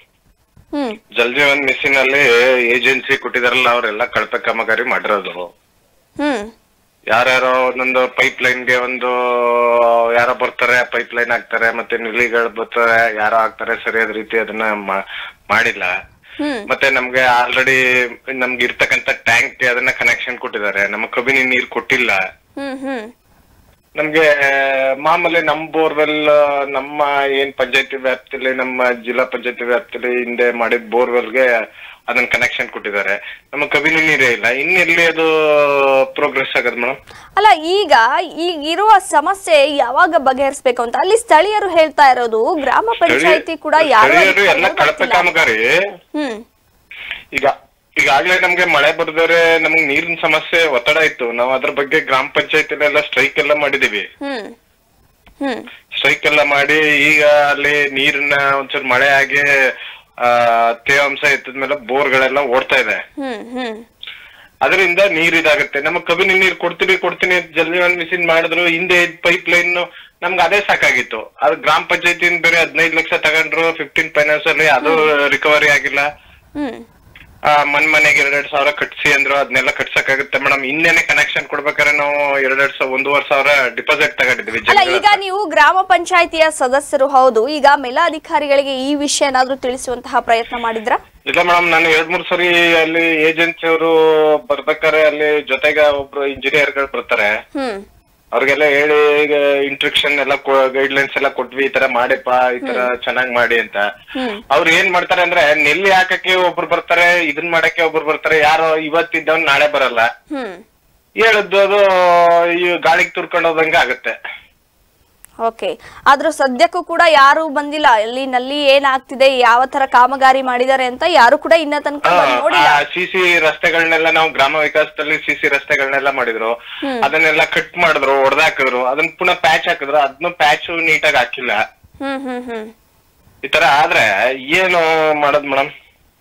ಹ್ಮ್ ಜಲ್ ಜೀವನ್ ಮಿಷನ್ ಅಲ್ಲಿ ಏಜೆನ್ಸಿ ಕೊಟ್ಟಿದಾರಲ್ಲ ಅವರೆಲ್ಲ ಕಳಪೆ ಕಾಮಗಾರಿ ಮಾಡಿರೋದು ಹ್ಮ್ ಯಾರ್ಯಾರೋ ಒಂದೊಂದು ಪೈಪ್ ಲೈನ್ಗೆ ಒಂದು ಯಾರೋ ಬರ್ತಾರೆ ಪೈಪ್ ಲೈನ್ ಹಾಕ್ತಾರೆ ಮತ್ತೆ ನಿಲಿಗಳು ಬರ್ತಾರೆ ಯಾರೋ ಹಾಕ್ತಾರೆ ಸರಿಯಾದ ರೀತಿ ಅದನ್ನ ಮಾ- ಮಾಡಿಲ್ಲ ಹ್ಮ್ ಮತ್ತೆ ನಮ್ಗೆ ಆಲ್ರೆಡಿ ನಮ್ಗೆ ಇರ್ತಕ್ಕಂತ ಟ್ಯಾಂಕ್ ಅದನ್ನ ಕನೆಕ್ಷನ್ ಕೊಟ್ಟಿದ್ದಾರೆ ನಮ್ಮ ಕಬಿನಿ ನೀರ್ ಕೊಟ್ಟಿಲ್ಲ ಹ್ಮ್ ಹ್ಮ್ ನಮ್ಗೆ ಮಾಮೂಲಿ ನಮ್ ಬೋರ್ವೆಲ್ ನಮ್ಮ ಏನ್ ಪಂಚಾಯತಿ ವ್ಯಾಪ್ತಿಲಿ ನಮ್ಮ ಜಿಲ್ಲಾ ಪಂಚಾಯತಿ ವ್ಯಾಪ್ತಿಲಿ ಹಿಂದೆ ಮಾಡಿದ ಬೋರ್ವೆಲ್ಗೆ ಅದನ್ನ ಕನೆಕ್ಷನ್ ಕೊಟ್ಟಿದ್ದಾರೆ ನಮ್ಮ ಕಬಿನಿ ನೀರೇ ಇಲ್ಲ ಇನ್ನೆಲ್ಲಿ ಅದು ಪ್ರೋಗ್ರೆಸ್ ಆಗದ್ ಮೇಡಮ್ ಅಲ್ಲ ಈಗ ಈಗ ಇರುವ ಸಮಸ್ಯೆ ಯಾವಾಗ ಬಗೆಹರಿಸ್ಬೇಕು ಅಂತ ಅಲ್ಲಿ ಸ್ಥಳೀಯರು ಹೇಳ್ತಾ ಇರೋದು ಗ್ರಾಮ ಪಂಚಾಯತಿ ಕೂಡ ಯಾರು ಸ್ಥಳೀಯರು ಎಲ್ಲ ಕಳಪೆ ಕಾಮಗಾರಿ ಹ್ಮ್ ಈಗ ಈಗಾಗ್ಲೇ ನಮ್ಗೆ ಮಳೆ ಬರ್ದರೆ ನಮ್ಗೆ ನೀರಿನ ಸಮಸ್ಯೆ ಒತ್ತಡ ಇತ್ತು ನಾವು ಅದ್ರ ಬಗ್ಗೆ ಗ್ರಾಮ ಪಂಚಾಯತಿಲೆಲ್ಲ ಸ್ಟ್ರೈಕ್ ಎಲ್ಲ ಮಾಡಿದೀವಿ ಹ್ಮ್ ಹ್ಮ್ ಸ್ಟ್ರೈಕ್ ಎಲ್ಲ ಮಾಡಿ ಈಗ ಅಲ್ಲಿ ನೀರನ್ನ ಒಂಚೂರು ಮಳೆ ಆಗಿ ಆ ತೇವಾಂಶ ಎತ್ತದ್ಮೇಲೆ ಬೋರ್ಗಳೆಲ್ಲ ಓಡ್ತಾ ಇದೆ ಹ್ಮ್ ಹ್ಮ್ ಅದರಿಂದ ನೀರ್ ಇದಾಗುತ್ತೆ ನಮ್ಮ ಕಬಿನಿ ನೀರ್ ಕೊಡ್ತೀನಿ ಕೊಡ್ತೀನಿ ಅಂತ ಜಲ್ ಜೀವನ್ ಮಿಷನ್ ಮಾಡಿದ್ರು ಹಿಂದೆ ಪೈಪ್ ಲೈನ್ ನಮ್ಗೆ ಅದೇ ಸಾಕಾಗಿತ್ತು ಅದು ಗ್ರಾಮ ಪಂಚಾಯತಿ ಬೇರೆ ಹದಿನೈದು ಲಕ್ಷ ತಗೊಂಡ್ರು ಫಿಫ್ಟೀನ್ ಫೈನಾನ್ಸ್ ಅಲ್ಲಿ ಅದು ರಿಕವರಿ ಆಗಿಲ್ಲ ಹ್ಮ್ ಆ, ಮನ್ ಮನೆಗೆ ಎರಡೆರಡ್ ಸಾವಿರ ಕಟ್ಸಿ ಅಂದ್ರು ಅದನ್ನೆಲ್ಲ ಕಟ್ಸಕ್ಕಾಗುತ್ತೆ ಮೇಡಮ್ ಇನ್ನೇನೆ ಕನೆಕ್ಷನ್ ಕೊಡ್ಬೇಕಾದ್ರೆ ನಾವು ಎರಡೆರಡ್ ಸಾವಿರ ಒಂದೂವರೆ ಸಾವಿರ ಡಿಪಾಸಿಟ್ ತಗೊಂಡಿದ್ವಿ ಅಲ್ಲ ಜನಗಳ ಈಗ ನೀವು ಗ್ರಾಮ ಪಂಚಾಯತಿಯ ಸದಸ್ಯರು ಹೌದು ಈಗ ಮೇಲಾಧಿಕಾರಿಗಳಿಗೆ ಈ ವಿಷಯ ಏನಾದ್ರೂ ತಿಳಿಸುವಂತಹ ಪ್ರಯತ್ನ ಮಾಡಿದ್ರ ಇಲ್ಲ ಮೇಡಮ್ ನಾನು ಎರಡ್ ಮೂರ್ ಸರಿ ಅಲ್ಲಿ ಏಜೆನ್ಸಿ ಅವರು ಬರ್ಬೇಕಾದ್ರೆ ಅಲ್ಲಿ ಜೊತೆಗೆ ಒಬ್ರು ಇಂಜಿನಿಯರ್ ಗಳು ಬರ್ತಾರೆ ಹ್ಮ್ ಅವ್ರಿಗೆಲ್ಲ ಹೇಳಿ ಈಗ ಇಂಟ್ರಕ್ಷನ್ ಎಲ್ಲ ಗೈಡ್ ಲೈನ್ಸ್ ಎಲ್ಲ ಕೊಟ್ವಿ ಈ ತರ ಮಾಡಿಪ್ಪ ಈ ತರ ಚೆನ್ನಾಗ್ ಮಾಡಿ ಅಂತ ಹ್ಮ್ ಅವ್ರು ಏನ್ ಮಾಡ್ತಾರೆ ಅಂದ್ರೆ ನೆಲ್ಲಿ ಹಾಕಕ್ಕೆ ಒಬ್ರು ಬರ್ತಾರೆ ಇದನ್ ಮಾಡಕ್ಕೆ ಒಬ್ರು ಬರ್ತಾರೆ ಯಾರೋ ಇವತ್ತಿದ್ದವ್ನ್ ನಾಳೆ ಬರಲ್ಲ ಹ್ಮ್ ಹೇಳದ್ದು ಅದು ಈ ಗಾಳಿಗೆ ತುರ್ಕೊಂಡು ಹೋದಂಗೆ ಆಗುತ್ತೆ ಓಕೆ ಆದ್ರೂ ಸದ್ಯಕ್ಕೂ ಕೂಡ ಯಾರು ಬಂದಿಲ್ಲ ಅಲ್ಲಿ ನಲ್ಲಿ ಏನಾಗ್ತಿದೆ ಯಾವ ತರ ಕಾಮಗಾರಿ ಮಾಡಿದ್ದಾರೆ ಅಂತ ಯಾರು ಕೂಡ ಇನ್ನ ತನಕ ಬಂದ್ ನೋಡಿಲ್ಲ ಸಿಸಿ ರಸ್ತೆಗಳನ್ನೆಲ್ಲ ನಾವು ಗ್ರಾಮ ವಿಕಾಸದಲ್ಲಿ ಸಿಸಿ ರಸ್ತೆಗಳನ್ನೆಲ್ಲ ಮಾಡಿದ್ರು ಅದನ್ನೆಲ್ಲ ಕಟ್ ಮಾಡಿದ್ರು ಹೊಡೆದಾಕಿದ್ರು ಅದನ್ನ ಪುನಃ ಪ್ಯಾಚ್ ಹಾಕಿದ್ರು ಅದನ್ನು ಪ್ಯಾಚ್ ನೀಟಾಗಿ ಹಾಕಿಲ್ಲ ಹ್ಮ್ ಹ್ಮ್ ಹ್ಮ್ ಈ ತರ ಆದ್ರೆ ಏನು ಮಾಡೋದ್ ಮೇಡಮ್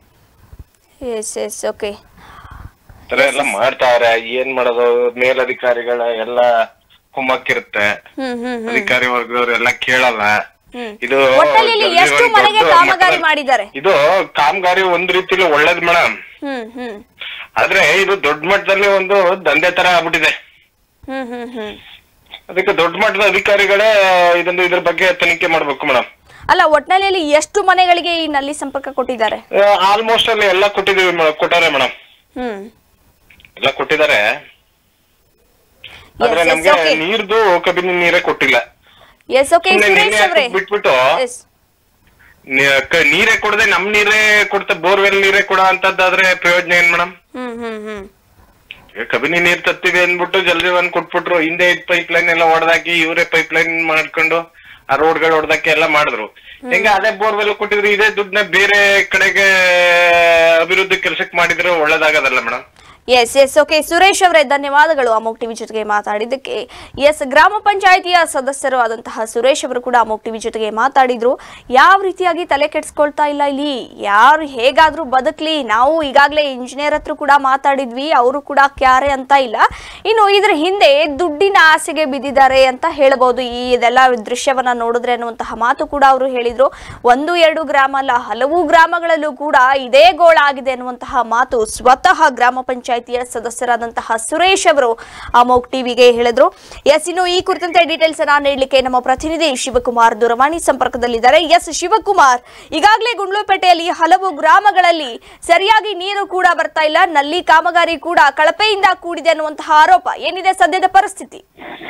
ಎಸ್ ಎಸ್ ಓಕೆ ಈ ತರ ಎಲ್ಲ ಮಾಡ್ತಾವ್ರೆ ಏನ್ ಮಾಡೋದು ಮೇಲಧಿಕಾರಿಗಳ ಎಲ್ಲ ಕುಮ್ಮಕ್ಕಿರುತ್ತೆ ಹ್ಮ್ ಹ್ಮ್ ಹ್ಮ್ ಅಧಿಕಾರಿ ವರ್ಗದವ್ರು ಎಲ್ಲ ಕೇಳಲ್ಲ ಹ್ಮ್. ಇದು ಒಟ್ಟಲ್ಲಿ ಇಲ್ಲಿ ಜಲ್ದಿ ಎಷ್ಟು ಒಂದ್ ಮನೆಗೆ ದೊಡ್ಡ ಕಾಮಗಾರಿ ಮಟ್ಟದ- ಮಾಡಿದ್ದಾರೆ ಇದು ಕಾಮಗಾರಿ ಒಂದ್ ರೀತಿಲಿ ಒಳ್ಳೇದ್ ಮೇಡಮ್ ಹ್ಮ್ ಹ್ಮ್ ಆದ್ರೆ ಇದು ದೊಡ್ಡ ಮಟ್ಟದಲ್ಲಿ ಒಂದು ದಂಧೆ ತರ ಆಗ್ಬಿಟ್ಟಿದೆ ಹ್ಮ್ ಹ್ಮ್ ಹ್ಮ್ ಅದಕ್ಕೆ ದೊಡ್ಡ ಮಟ್ಟದ ಅಧಿಕಾರಿಗಳೇ ಇದೊಂದು ಇದ್ರ ಬಗ್ಗೆ ತನಿಖೆ ಮಾಡ್ಬೇಕು ಮೇಡಮ್ ಅಲ್ಲ ಒಟ್ನಲ್ಲಿ ಅಲ್ಲಿ ಎಷ್ಟು ಮನೆಗಳಿಗೆ ಈ ನಲ್ಲಿ ಸಂಪರ್ಕ ಕೊಟ್ಟಿದ್ದಾರೆ ಆಲ್ಮೋಸ್ಟ್ ಅಲ್ಲಿ ಎಲ್ಲ ಕೊಟ್ಟಿದೀವಿ ಮೇಡಮ್ ಕೊಟ್ಟಾರೆ ಮೇಡಮ್ ಹ್ಮ್ ಎಲ್ಲ ಕೊಟ್ಟಿದ್ದಾರೆ ಆದ್ರೆ Yes, yes, ನಮ್ಗೆ okay. ನೀರ್ದು ಕಬಿನಿ ನೀರೇ ಕೊಟ್ಟಿಲ್ಲ ಎಸ್ ಓಕೆ ಸುಮ್ನೆ ಸುರೇಶ್ ನಿನ್ನೆ ಅವರೇ ಬಿಟ್ಬಿಟ್ಟು ಎಸ್ ನೀ- ಕ- ನೀರೇ ಕೊಡದೆ ನಮ್ ನೀರೇ ಕೊಡ್ತಾ ಬೋರ್ವೆಲ್ ನೀರೇ ಕೊಡ ಅಂತದ್ದಾದ್ರೆ ಪ್ರಯೋಜನ ಏನ್ ಮೇಡಮ್ ಹ್ಮ್ ಹ್ಮ್ ಹ್ಮ್ ಕಬಿನಿ ನೀರ್ ತತ್ತೀವಿ ಅಂದ್ಬಿಟ್ಟು ಜಲ್ಜೀವನ್ ಕೊಟ್ಬಿಟ್ರು ಹಿಂದೆ ಇದ್ ಪೈಪ್ ಲೈನ್ ಎಲ್ಲ ಹೊಡೆದಾಕಿ ಇವರೇ ಪೈಪ್ ಲೈನ್ ಮಾಡ್ಕೊಂಡು ಆ ರೋಡ್ಗಳು ಹೊಡೆದಾಕಿ ಎಲ್ಲ ಮಾಡಿದ್ರು ಹೆಂಗ ಅದೇ ಬೋರ್ವೆಲ್ ಕೊಟ್ಟಿದ್ರು ಇದೇ ದುಡ್ಡನ್ನ ಬೇರೆ ಕಡೆಗೆ ಅಭಿವೃದ್ಧಿ ಕೆಲ್ಸಕ್ಕೆ ಮಾಡಿದ್ರೆ ಒಳ್ಳೇದಾಗದಲ್ಲ madam yes yes okay Suresh ಅವರೇ ಧನ್ಯವಾದಗಳು ಅಮೋಕ್ ಟಿವಿ ಜೊತೆಗೆ ಮಾತಾಡಿದ್ದಕ್ಕೆ ಎಸ್ ಗ್ರಾಮ ಪಂಚಾಯಿತಿಯ ಸದಸ್ಯರು ಆದಂತಹ ಸುರೇಶ್ ಅವರು ಕೂಡ ಅಮೋಕ್ ಟಿವಿ ಜೊತೆಗೆ ಮಾತಾಡಿದ್ರು ಯಾವ ರೀತಿಯಾಗಿ ತಲೆ ಕೆಡಿಸ್ಕೊಳ್ತಾ ಇಲ್ಲ ಇಲ್ಲಿ ಯಾರು ಹೇಗಾದ್ರೂ ಬದುಕ್ಲಿ ನಾವು ಈಗಾಗಲೇ ಇಂಜಿನಿಯರ್ ಹತ್ರ ಕೂಡ ಮಾತಾಡಿದ್ವಿ ಅವರು ಕೂಡ ಕ್ಯಾರೆ ಅಂತ ಇಲ್ಲ ಇನ್ನು ಇದ್ರ ಹಿಂದೆ ದುಡ್ಡಿನ ಆಸೆಗೆ ಬಿದ್ದಿದ್ದಾರೆ ಅಂತ ಹೇಳ್ಬೋದು ಈ ಇದೆಲ್ಲ ದೃಶ್ಯವನ್ನ ನೋಡಿದ್ರೆ ಅನ್ನುವಂತಹ ಮಾತು ಕೂಡ ಅವರು ಹೇಳಿದ್ರು ಒಂದು ಎರಡು ಗ್ರಾಮ ಅಲ್ಲ ಹಲವು ಗ್ರಾಮಗಳಲ್ಲೂ ಕೂಡ ಇದೇ ಗೋಳಾಗಿದೆ ಅನ್ನುವಂತಹ ಮಾತು ಸ್ವತಃ ಗ್ರಾಮ ಪಂಚಾಯಿತಿಯ ಸದಸ್ಯರಾದಂತಹ ಸುರೇಶ್ ಅವರು ಅಮೋಕ್ ಟಿವಿಗೆ ಹೇಳಿದ್ರು ಎಸ್ ಇನ್ನು ಈ ಕುರಿತಂತೆ ಡೀಟೇಲ್ಸ್ ಅನ್ನ ನೀಡಲಿಕ್ಕೆ ನಮ್ಮ ಪ್ರತಿನಿಧಿ ಶಿವಕುಮಾರ್ ದೂರವಾಣಿ ಸಂಪರ್ಕದಲ್ಲಿದ್ದಾರೆ ಎಸ್ ಶಿವಕುಮಾರ್ ಈಗಾಗಲೇ ಗುಂಡ್ಲುಪೇಟೆಯಲ್ಲಿ ಹಲವು ಗ್ರಾಮಗಳಲ್ಲಿ ಸರಿಯಾಗಿ ನೀರು ಕೂಡ ಬರ್ತಾ ಇಲ್ಲ ನಲ್ಲಿ ಕಾಮಗಾರಿ ಕೂಡ ಕಳಪೆಯಿಂದ ಕೂಡಿದೆ ಅನ್ನುವಂತಹ ಆರೋಪ ಏನಿದೆ ಸದ್ಯದ ಪರಿಸ್ಥಿತಿ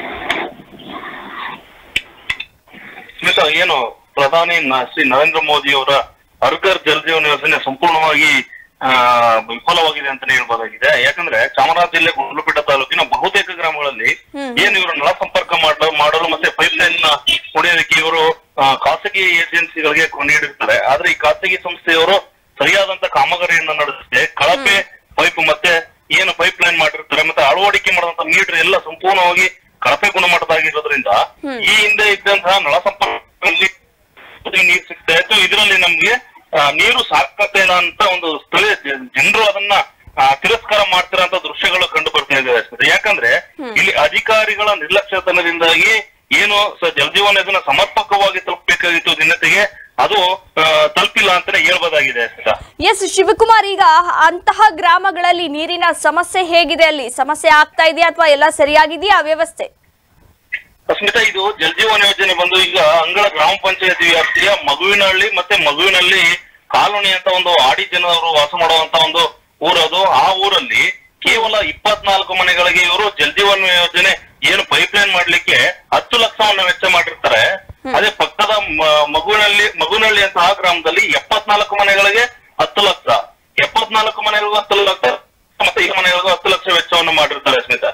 ಸ್ಮಿತಾ ಏನು ಪ್ರಧಾನಿ ನ- ಶ್ರೀ ನರೇಂದ್ರ ಮೋದಿ ಅವರ ಹರ್ಘರ್ ಜಲ್ ಜೀವನ್ ಯೋಜನೆ ಸಂಪೂರ್ಣವಾಗಿ ಆ, ವಿಫಲವಾಗಿದೆ ಅಂತಾನೆ ಹೇಳ್ಬೋದಾಗಿದೆ ಯಾಕಂದ್ರೆ ಚಾಮರಾಜ ಜಿಲ್ಲೆ ಗುಂಡ್ಲುಪೇಟೆ ತಾಲೂಕಿನ ಬಹುತೇಕ ಗ್ರಾಮಗಳಲ್ಲಿ ಏನು ಇವರು ನಳ ಸಂಪರ್ಕ ಮಾಡ- ಮಾಡಲು ಮತ್ತೆ ಪೈಪ್ ಲೈನ್ ಹೊಡೆಯೋದಕ್ಕೆ ಇವರು ಆ, ಖಾಸಗಿ ಏಜೆನ್ಸಿಗಳಿಗೆ ನೀಡಿರ್ತಾರೆ ಆದ್ರೆ ಈ ಖಾಸಗಿ ಸಂಸ್ಥೆಯವರು ಸರಿಯಾದಂತ ಕಾಮಗಾರಿಯನ್ನ ನಡೆಸದೆ ಕಳಪೆ ಪೈಪ್ ಮತ್ತೆ ಏನು ಪೈಪ್ ಲೈನ್ ಮಾಡಿರ್ತಾರೆ ಮತ್ತೆ ಅಳವಡಿಕೆ ಮಾಡಿದಂತ ಮೀಟರ್ ಎಲ್ಲ ಸಂಪೂರ್ಣವಾಗಿ ಕಳಪೆ ಗುಣಮಟ್ಟದಾಗಿರೋದ್ರಿಂದ ಈ ಹಿಂದೆ ಇದ್ದಂತಹ ನಳ ಸಂಪರ್ಕದಲ್ಲಿ ನೀರು ಸಿಗ್ತಾ ಇತ್ತು ಇದರಲ್ಲಿ ನಮ್ಗೆ ಆ, ನೀರು ಸಾಕತ್ತೇನ ಅಂತ ಒಂದು ಸ್ಥಳೀಯ ಜನರು ಅದನ್ನ ಆ, ತಿರಸ್ಕಾರ ಮಾಡ್ತಿರೋಂತ ದೃಶ್ಯಗಳು ಕಂಡು ಬರ್ತಾ ಇದೆ ಸ್ಮಿತಾ. ಯಾಕಂದ್ರೆ ಇಲ್ಲಿ ಅಧಿಕಾರಿಗಳ ನಿರ್ಲಕ್ಷ್ಯತನದಿಂದಾಗಿ ಏನು ಸ- ಜಲಜೀವನ ಇದನ್ನ ಸಮರ್ಪಕವಾಗಿ ತಲುಪಬೇಕಾಗಿತ್ತು ದಿನತೆಗೆ ಅದು ಆ, ತಲುಪಿಲ್ಲ ಅಂತಾನೆ ಹೇಳ್ಬೋದಾಗಿದೆ ಸ್ಮಿತಾ. ಎಸ್ ಶಿವಕುಮಾರ್ ಈಗ ಅಂತಹ ಗ್ರಾಮಗಳಲ್ಲಿ ನೀರಿನ ಸಮಸ್ಯೆ ಹೇಗಿದೆ ಅಲ್ಲಿ ಸಮಸ್ಯೆ ಆಗ್ತಾ ಇದೆಯಾ ಅಥವಾ ಎಲ್ಲ ಸರಿಯಾಗಿದೆಯಾ ವ್ಯವಸ್ಥೆ ಸ್ಮಿತಾ ಇದು ಜಲಜೀವನ ಯೋಜನೆ ಬಂದು ಈಗ ಅಂಗಳ ಗ್ರಾಮ ಪಂಚಾಯತಿ ವ್ಯಾಪ್ತಿಯ ಮಗುವಿನಹಳ್ಳಿ ಮತ್ತೆ ಮಗುವಿನಲ್ಲಿ ಕಾಲೋನಿ ಅಂತ ಒಂದು ಆಡಿ ಜನರು ವಾಸ ಮಾಡುವಂತ ಒಂದು ಊರದು ಆ ಊರಲ್ಲಿ ಕೇವಲ ಇಪ್ಪತ್ನಾಲ್ಕು ಮನೆಗಳಿಗೆ ಇವರು ಜಲಜೀವನ ಯೋಜನೆ ಏನು ಪೈಪ್ ಲೈನ್ ಮಾಡ್ಲಿಕ್ಕೆ ಹತ್ತು ಲಕ್ಷವನ್ನ ವೆಚ್ಚ ಮಾಡಿರ್ತಾರೆ ಅದೇ ಪಕ್ಕದ ಮ- ಮಗುವಿನಲ್ಲಿ ಮಗುವಿನಹಳ್ಳಿ ಅಂತ ಆ ಗ್ರಾಮದಲ್ಲಿ ಎಪ್ಪತ್ನಾಲ್ಕು ಮನೆಗಳಿಗೆ ಹತ್ತು ಲಕ್ಷ ಎಪ್ಪತ್ನಾಲ್ಕು ಮನೆಗಳಿಗೂ ಹತ್ತು ಲಕ್ಷ ಮತ್ತೆ ಈ ಮನೆಗಳಿಗೂ ಹತ್ತು ಲಕ್ಷ ವೆಚ್ಚವನ್ನು ಮಾಡಿರ್ತಾರೆ ಸ್ಮಿತಾ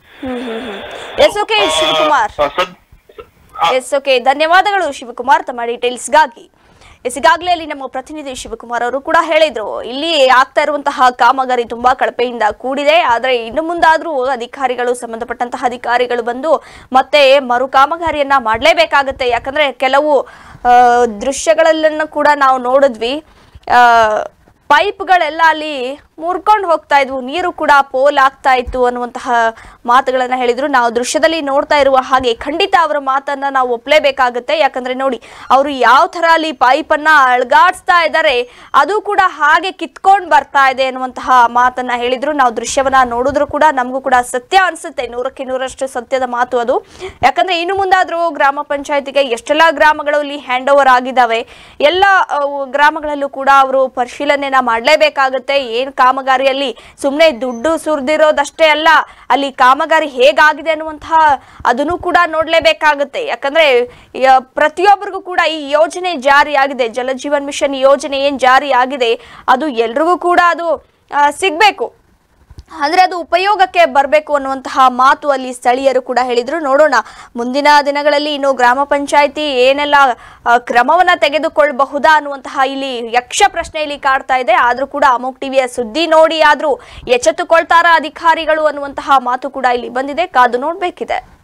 ಎಸ್ ಓಕೆ ಶಿವಕುಮಾರ್ ಆ, ಸದ್- ಆ, ಎಸ್ ಓಕೆ ಧನ್ಯವಾದಗಳು ಶಿವಕುಮಾರ್ ತಮ್ಮ ಡೀಟೇಲ್ಸ್ಗಾಗಿ ಎಸ್ ಈಗಾಗಲೇ ಅಲ್ಲಿ ನಮ್ಮ ಪ್ರತಿನಿಧಿ ಶಿವಕುಮಾರ್ ಅವರು ಕೂಡ ಹೇಳಿದ್ರು ಇಲ್ಲಿ ಆಗ್ತಾ ಇರುವಂತಹ ಕಾಮಗಾರಿ ತುಂಬಾ ಕಳಪೆಯಿಂದ ಕೂಡಿದೆ ಆದ್ರೆ ಇನ್ನು ಮುಂದಾದ್ರೂ ಅಧಿಕಾರಿಗಳು ಸಂಬಂಧಪಟ್ಟಂತಹ ಅಧಿಕಾರಿಗಳು ಬಂದು ಮತ್ತೆ ಮರು ಕಾಮಗಾರಿಯನ್ನ ಮಾಡಲೇಬೇಕಾಗತ್ತೆ ಯಾಕಂದ್ರೆ ಕೆಲವು ಆ, ದೃಶ್ಯಗಳಲ್ಲನ್ನು ಕೂಡ ನಾವು ನೋಡಿದ್ವಿ ಆ, ಪೈಪ್ಗಳೆಲ್ಲ ಅಲ್ಲಿ ಮುರ್ಕೊಂಡು ಹೋಗ್ತಾ ಇದ್ವು ನೀರು ಕೂಡ ಪೋಲ್ ಆಗ್ತಾ ಇತ್ತು ಅನ್ನುವಂತಹ ಮಾತುಗಳನ್ನ ಹೇಳಿದ್ರು ನಾವು ದೃಶ್ಯದಲ್ಲಿ ನೋಡ್ತಾ ಇರುವ ಹಾಗೆ ಖಂಡಿತ ಅವರ ಮಾತನ್ನ ನಾವು ಒಪ್ಲೇಬೇಕಾಗುತ್ತೆ ಯಾಕಂದ್ರೆ ನೋಡಿ ಅವರು ಯಾವ ತರ ಅಲ್ಲಿ ಪೈಪ್ ಅನ್ನ ಅಳ್ಗಾಡ್ಸ್ತಾ ಇದ್ದಾರೆ ಅದು ಕೂಡ ಹಾಗೆ ಕಿತ್ಕೊಂಡ್ ಬರ್ತಾ ಇದೆ ಅನ್ನುವಂತಹ ಮಾತನ್ನ ಹೇಳಿದ್ರು ನಾವು ದೃಶ್ಯವನ್ನ ನೋಡಿದ್ರು ಕೂಡ ನಮಗೂ ಕೂಡ ಸತ್ಯ ಅನ್ಸುತ್ತೆ ನೂರಕ್ಕೆ ನೂರಷ್ಟು ಸತ್ಯದ ಮಾತು ಅದು ಯಾಕಂದ್ರೆ ಇನ್ನು ಮುಂದಾದ್ರೂ ಗ್ರಾಮ ಪಂಚಾಯತಿಗೆ ಎಷ್ಟೆಲ್ಲ ಗ್ರಾಮಗಳು ಇಲ್ಲಿ ಹ್ಯಾಂಡ್ ಓವರ್ ಆಗಿದ್ದಾವೆ ಎಲ್ಲ ಅವು ಗ್ರಾಮಗಳಲ್ಲೂ ಕೂಡ ಅವರು ಪರಿಶೀಲನೆನ ಮಾಡಲೇಬೇಕಾಗುತ್ತೆ ಏನ್ ಕಾಮಗಾರಿಯಲ್ಲಿ ಸುಮ್ಮನೆ ದುಡ್ಡು ಸುರಿದಿರೋದಷ್ಟೇ ಅಲ್ಲ ಅಲ್ಲಿ ಕಾಮಗಾರಿ ಹೇಗಾಗಿದೆ ಅನ್ನುವಂತಹ ಅದನ್ನು ಕೂಡ ನೋಡ್ಲೇಬೇಕಾಗುತ್ತೆ ಯಾಕಂದ್ರೆ ಯ- ಪ್ರತಿಯೊಬ್ಬರಿಗೂ ಕೂಡ ಈ ಯೋಜನೆ ಜಾರಿ ಆಗಿದೆ ಜಲಜೀವನ್ ಮಿಷನ್ ಯೋಜನೆ ಏನ್ ಜಾರಿ ಆಗಿದೆ ಅದು ಎಲ್ರಿಗೂ ಕೂಡ ಅದು ಆ, ಸಿಗ್ಬೇಕು ಅಂದ್ರೆ ಅದು ಉಪಯೋಗಕ್ಕೆ ಬರಬೇಕು ಅನ್ನುವಂತಹ ಮಾತು ಅಲ್ಲಿ ಸ್ಥಳೀಯರು ಕೂಡ ಹೇಳಿದ್ರು ನೋಡೋಣ ಮುಂದಿನ ದಿನಗಳಲ್ಲಿ ಇನ್ನು ಗ್ರಾಮ ಪಂಚಾಯಿತಿ ಏನೆಲ್ಲ ಆ, ಕ್ರಮವನ್ನ ತೆಗೆದುಕೊಳ್ಳಬಹುದಾ ಅನ್ನುವಂತಹ ಇಲ್ಲಿ ಯಕ್ಷ ಪ್ರಶ್ನೆ ಇಲ್ಲಿ ಕಾಡ್ತಾ ಇದೆ ಆದ್ರೂ ಕೂಡ ಅಮೋಕ್ ಟಿವಿಯ ಸುದ್ದಿ ನೋಡಿ ಆದ್ರೂ ಎಚ್ಚೆತ್ತುಕೊಳ್ತಾರ ಅಧಿಕಾರಿಗಳು ಅನ್ನುವಂತಹ ಮಾತು ಕೂಡ ಇಲ್ಲಿ ಬಂದಿದೆ ಕಾದು ನೋಡ್ಬೇಕಿದೆ